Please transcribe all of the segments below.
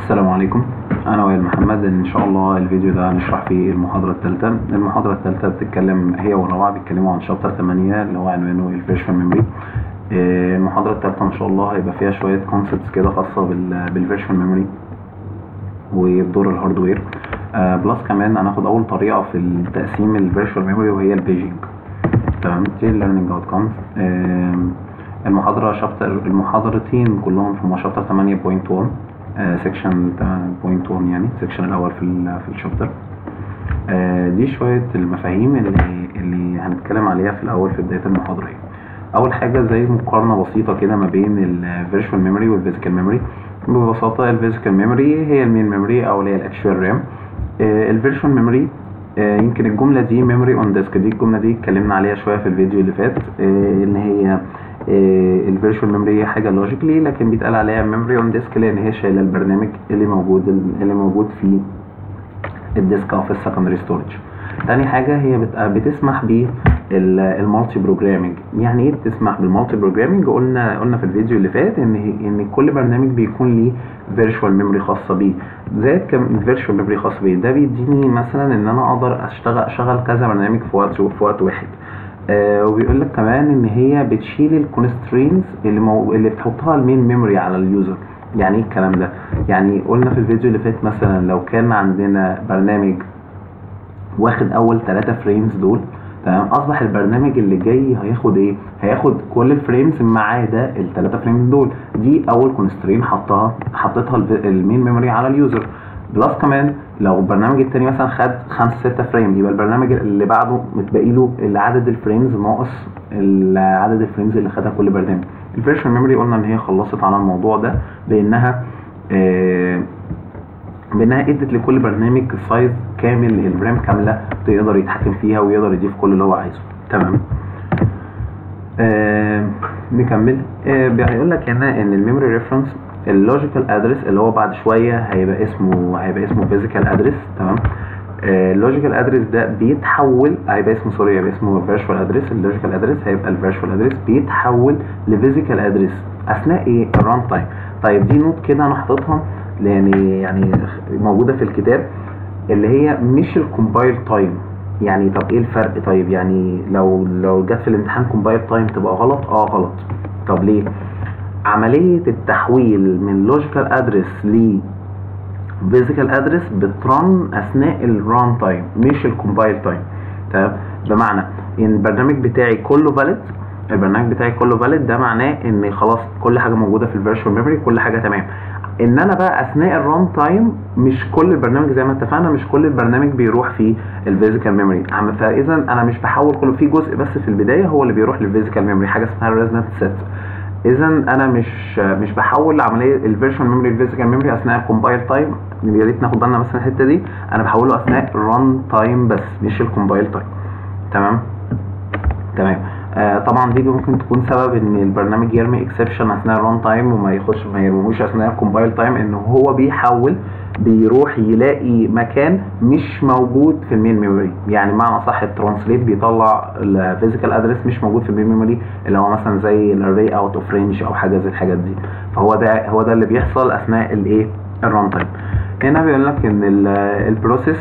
السلام عليكم انا وائل محمد ان شاء الله الفيديو ده هنشرح فيه المحاضره الثالثه المحاضره الثالثه بتتكلم هي والرابعه بيتكلموا عن شابتر 8 اللي هو عنوانه الفيرشوال ميموري المحاضره الثالثه ان شاء الله هيبقى فيها شويه كونسبتس كده خاصه بالفيرشوال ميموري وبدور الهاردوير آه بلس كمان هناخد اول طريقه في التقسيم الفيرشوال ميموري وهي البيجنج تمام دي الليرنينج اوتكمز المحاضره شابتر المحاضرتين كلهم في شابتر 8.1 سيكشن 8.1 يعني السيكشن الاول في ال في الشابتر آه دي شويه المفاهيم اللي اللي هنتكلم عليها في الاول في بدايه المحاضره اول حاجه زي مقارنه بسيطه كده ما بين الفيرشوال ميموري والفيزيكال ميموري ببساطه الفيزيكال ميموري هي المين ميموري او اللي هي الاكشوال رام الفيرشوال ميموري يمكن الجمله دي ميموري اون ديسك دي الجمله دي اتكلمنا عليها شويه في الفيديو اللي فات آه ان هي الفيرشوال ميموري هي حاجه لوجيكلي لكن بيتقال عليها ميموري اون ديسك لان هي شايله البرنامج اللي موجود اللي موجود في الديسك او في السكندري ستورج تاني حاجه هي بتسمح بالمالتي بروجرامنج يعني ايه بتسمح بالمالتي بروجرامنج قلنا قلنا في الفيديو اللي فات ان ان كل برنامج بيكون ليه فيرتشوال ميموري خاصه بيه زائد كم فيرتشوال ميموري خاص بيه ده بيديني مثلا ان انا اقدر اشتغل اشغل كذا برنامج في وقت في وقت واحد آه وبيقول لك كمان ان هي بتشيل الكونسترينز اللي مو... اللي بتحطها المين ميموري على اليوزر يعني ايه الكلام ده يعني قلنا في الفيديو اللي فات مثلا لو كان عندنا برنامج واخد اول 3 فريمز دول تمام اصبح البرنامج اللي جاي هياخد ايه هياخد كل الفريمز ما عدا الثلاثه فريمز دول دي اول كونسترين حطها حطيتها المين ميموري على اليوزر بلس كمان لو البرنامج التاني مثلا خد 5 6 فريم يبقى البرنامج اللي بعده متبقي له عدد الفريمز ناقص عدد الفريمز اللي خدها كل برنامج الفيرشوال ميموري قلنا ان هي خلصت على الموضوع ده بانها آه بانها ادت لكل برنامج سايز كامل الرام كامله تقدر يتحكم فيها ويقدر يضيف كل اللي هو عايزه تمام آه نكمل آه بيقول لك هنا ان الميموري ريفرنس اللوجيكال ادرس اللي هو بعد شويه هيبقى اسمه هيبقى اسمه فيزيكال ادرس تمام اللوجيكال ادرس ده بيتحول هيبقى اسمه سوري هيبقى اسمه فيرتشوال ادرس اللوجيكال ادرس هيبقى الفيرتشوال ادرس بيتحول لفيزيكال ادرس اثناء ايه الران تايم طيب دي نوت كده انا حاططها لان يعني موجوده في الكتاب اللي هي مش الكومبايل تايم يعني طب ايه الفرق طيب يعني لو لو جت في الامتحان كومبايل تايم تبقى غلط اه غلط طب ليه عمليه التحويل من لوجيكال ادرس ل فيزيكال ادرس بترن اثناء الران تايم مش الكومبايل تايم تمام بمعنى ان البرنامج بتاعي كله فاليد البرنامج بتاعي كله فاليد ده معناه ان خلاص كل حاجه موجوده في الفيرتشوال ميموري كل حاجه تمام ان انا بقى اثناء الران تايم مش كل البرنامج زي ما اتفقنا مش كل البرنامج بيروح في الفيزيكال ميموري فاذا انا مش بحول كله في جزء بس في البدايه هو اللي بيروح للفيزيكال ميموري حاجه اسمها الريزنت سيت اذا انا مش مش بحول عمليه الفيرشوال ميموري الفيزيكال ميموري اثناء الكومبايل تايم يا ريت ناخد بالنا مثلا الحته دي انا بحوله اثناء الران تايم بس مش الكومبايل تايم تمام تمام آه طبعا دي ممكن تكون سبب ان البرنامج يرمي اكسبشن اثناء الران تايم وما يخش ما يرموش اثناء الكومبايل تايم ان هو بيحول بيروح يلاقي مكان مش موجود في المين ميموري يعني معنى صح الترانسليت بيطلع الفيزيكال ادرس مش موجود في المين ميموري اللي هو مثلا زي الاري اوت اوف رينج او حاجه زي الحاجات دي فهو ده هو ده اللي بيحصل اثناء الايه الران تايم هنا بيقول لك ان البروسيس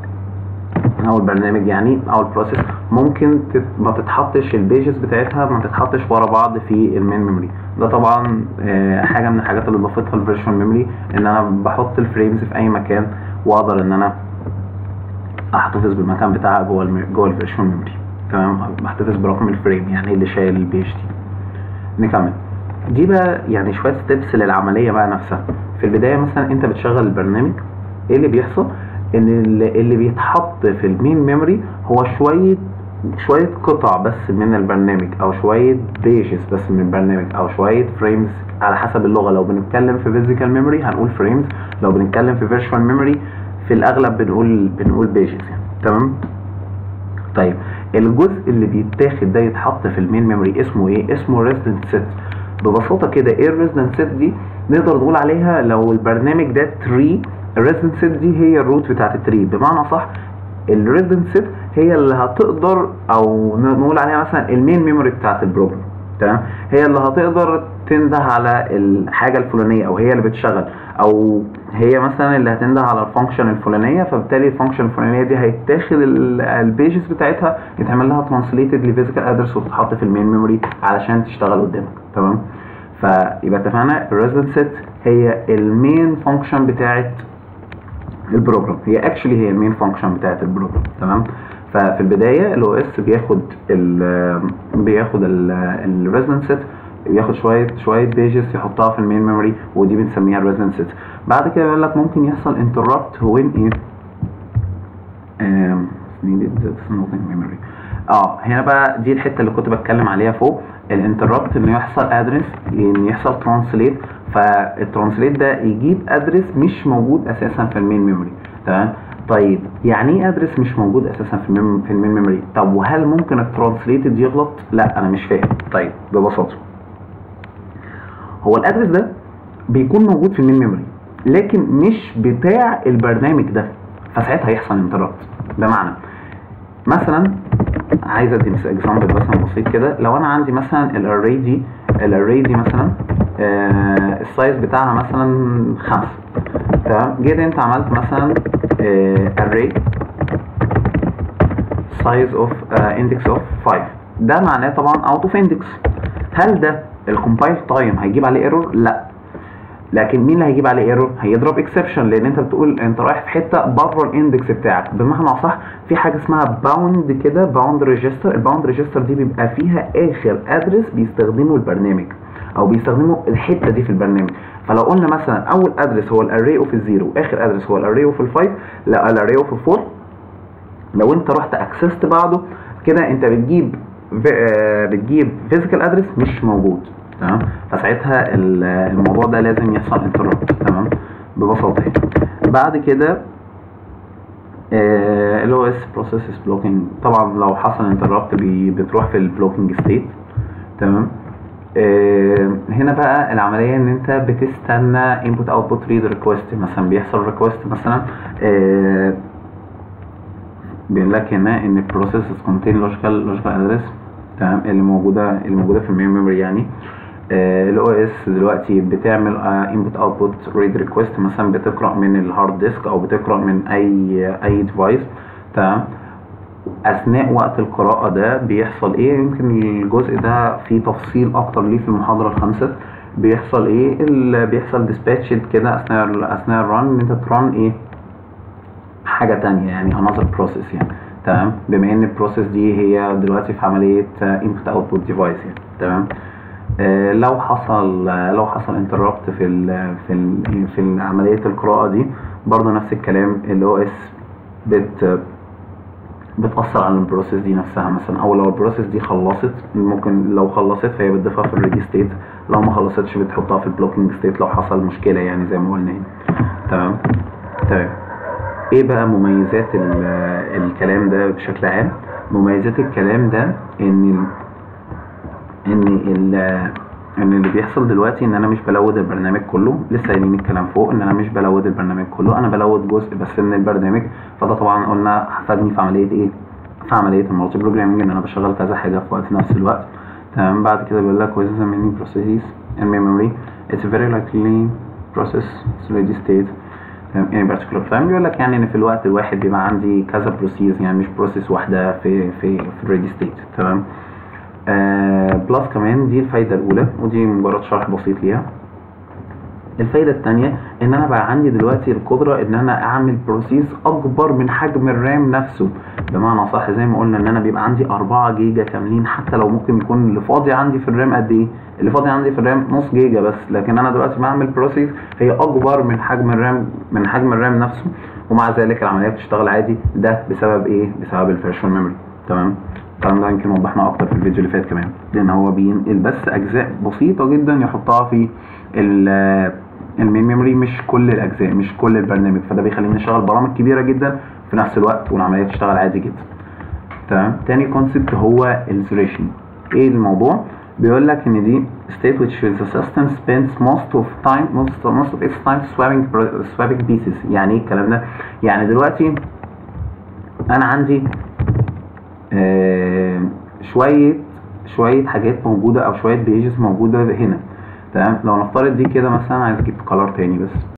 او البرنامج يعني او البروسيس ممكن ما تتحطش البيجز بتاعتها ما تتحطش ورا بعض في المين ميموري ده طبعا حاجه من الحاجات اللي ضافتها الفيرتشوال ميموري ان انا بحط الفريمز في اي مكان واقدر ان انا احتفظ بالمكان بتاعها جوه جوه الفيرتشوال ميموري تمام بحتفظ برقم الفريم يعني اللي شايل البيج دي نكمل دي بقى يعني شويه ستيبس للعمليه بقى نفسها في البدايه مثلا انت بتشغل البرنامج ايه اللي بيحصل ان اللي بيتحط في المين ميموري هو شويه شويه قطع بس من البرنامج او شويه بيجز بس من البرنامج او شويه فريمز على حسب اللغه لو بنتكلم في فيزيكال ميموري هنقول فريمز لو بنتكلم في فيرتشوال ميموري في الاغلب بنقول بنقول بيجز يعني تمام طيب الجزء اللي بيتاخد ده يتحط في المين ميموري اسمه ايه اسمه ريزيدنت سيت ببساطه كده ايه الريزيدنت سيت دي نقدر نقول عليها لو البرنامج ده تري الريزيدنت سيت دي هي الروت بتاعت التري بمعنى صح الريزيدنت سيت هي اللي هتقدر او نقول عليها مثلا المين ميموري بتاعت البروجرام تمام هي اللي هتقدر تنده على الحاجه الفلانيه او هي اللي بتشغل او هي مثلا اللي هتنده على الفانكشن الفلانيه فبالتالي الفانكشن الفلانيه دي هيتاخد البيجز بتاعتها يتعمل لها ترانسليتد لفيزيكال ادرس وتتحط في المين ميموري علشان تشتغل قدامك تمام فيبقى اتفقنا الريزلت سيت هي المين فانكشن بتاعت البروجرام هي اكشلي هي المين فانكشن بتاعت البروجرام تمام ففي البدايه الاو اس بياخد ال بياخد الريزلت سيت بياخد شويه شويه بيجز يحطها في المين ميموري ودي بنسميها الريزلت سيت بعد كده بيقول لك ممكن يحصل انتربت وين ايه um, needed that's not in memory اه هنا بقى دي الحته اللي كنت بتكلم عليها فوق الانتربت ان يحصل ادرس ان يحصل ترانسليت فالترانسليت ده يجيب ادرس مش موجود اساسا في المين ميموري تمام طيب يعني ايه ادرس مش موجود اساسا في المين في المين ميموري طب وهل ممكن الترانسليتد يغلط لا انا مش فاهم طيب ببساطه هو الادرس ده بيكون موجود في المين ميموري لكن مش بتاع البرنامج ده فساعتها هيحصل انتربت بمعنى مثلا عايز ادي اكزامبل مثلا بسيط كده لو انا عندي مثلا الاري دي الاري دي مثلا آه السايز بتاعها مثلا خمسة تمام جيت انت عملت مثلا آه array size of uh, index of 5 ده معناه طبعا out of index هل ده الكومبايل تايم هيجيب عليه ايرور لا لكن مين اللي هيجيب عليه ايرور هيضرب اكسبشن لان انت بتقول انت رايح في حته بره الاندكس بتاعك بمعنى اصح في حاجه اسمها باوند كده باوند ريجستر الباوند ريجستر دي بيبقى فيها اخر ادرس بيستخدمه البرنامج او بيستخدموا الحته دي في البرنامج فلو قلنا مثلا اول ادرس هو الاري اوف الزيرو واخر ادرس هو الاري اوف الفايف لا الاري اوف الفور لو انت رحت اكسست بعده كده انت بتجيب بتجيب فيزيكال ادرس مش موجود تمام فساعتها الموضوع ده لازم يحصل انتربت تمام ببساطه يعني بعد كده ال او اس بروسيس بلوكينج طبعا لو حصل انتربت بتروح في البلوكينج ستيت تمام آه هنا بقى العمليه ان انت بتستنى انبوت اوتبوت ريد ريكويست مثلا بيحصل ريكويست مثلا آه بيقول لك هنا ان البروسيس كونتين لوجيكال لوجيكال ادرس تمام اللي موجوده اللي موجوده في المين ميموري يعني الاو اس دلوقتي بتعمل انبوت اوتبوت ريد ريكويست مثلا بتقرا من الهارد ديسك او بتقرا من اي اي ديفايس تمام اثناء وقت القراءه ده بيحصل ايه يمكن الجزء ده فيه تفصيل اكتر ليه في المحاضره الخامسه بيحصل ايه اللي بيحصل ديسباتش كده اثناء اثناء الرن ان انت ترن ايه حاجه تانية يعني انذر بروسيس يعني تمام بما ان البروسيس دي هي دلوقتي في عمليه انبوت اوتبوت ديفايس يعني تمام آه لو حصل آه لو حصل انتربت في ال في ال في عمليه القراءه دي برضه نفس الكلام الاو اس بت بتاثر على البروسيس دي نفسها مثلا او لو البروسيس دي خلصت ممكن لو خلصت فهي بتضيفها في الريدي ستيت لو ما خلصتش بتحطها في البلوكينج ستيت لو حصل مشكله يعني زي ما قلنا هنا تمام تمام ايه بقى مميزات الكلام ده بشكل عام مميزات الكلام ده ان ان ال ان اللي بيحصل دلوقتي ان انا مش بلود البرنامج كله لسه قايلين الكلام فوق ان انا مش بلود البرنامج كله انا بلود جزء بس من البرنامج فده طبعا قلنا فادني في عمليه ايه في عمليه المالتي بروجرامنج ان انا بشغل كذا حاجه في وقت نفس الوقت تمام بعد كده بيقول لك with the many processes in memory it's very likely process ready state in particular time بيقول لك يعني ان في الوقت الواحد بيبقى عندي كذا بروسيس يعني مش بروسيس واحده في في في الريدي ستيت تمام آه بلس كمان دي الفايده الاولى ودي مجرد شرح بسيط ليها الفايدة التانية ان انا بقى عندي دلوقتي القدرة ان انا اعمل بروسيس اكبر من حجم الرام نفسه بمعنى صح زي ما قلنا ان انا بيبقى عندي 4 جيجا كاملين حتى لو ممكن يكون اللي فاضي عندي في الرام قد ايه اللي فاضي عندي في الرام نص جيجا بس لكن انا دلوقتي بعمل بروسيس هي اكبر من حجم الرام من حجم الرام نفسه ومع ذلك العملية بتشتغل عادي ده بسبب ايه بسبب الفيرشوال ميموري تمام الكلام ده يمكن وضحناه اكتر في الفيديو اللي فات كمان لان هو بينقل بس اجزاء بسيطه جدا يحطها في المين ميموري مش كل الاجزاء مش كل البرنامج فده بيخليني اشتغل برامج كبيره جدا في نفس الوقت والعمليه تشتغل عادي جدا تمام تاني كونسبت هو الزريشن ايه الموضوع بيقول لك ان دي state which the system spends most of time most, most of its time swapping swapping pieces يعني ايه الكلام ده يعني دلوقتي انا عندي آه شويه شويه حاجات موجوده او شويه بيجز موجوده هنا تمام لو نفترض دي كده مثلا عايز اجيب كلر تاني بس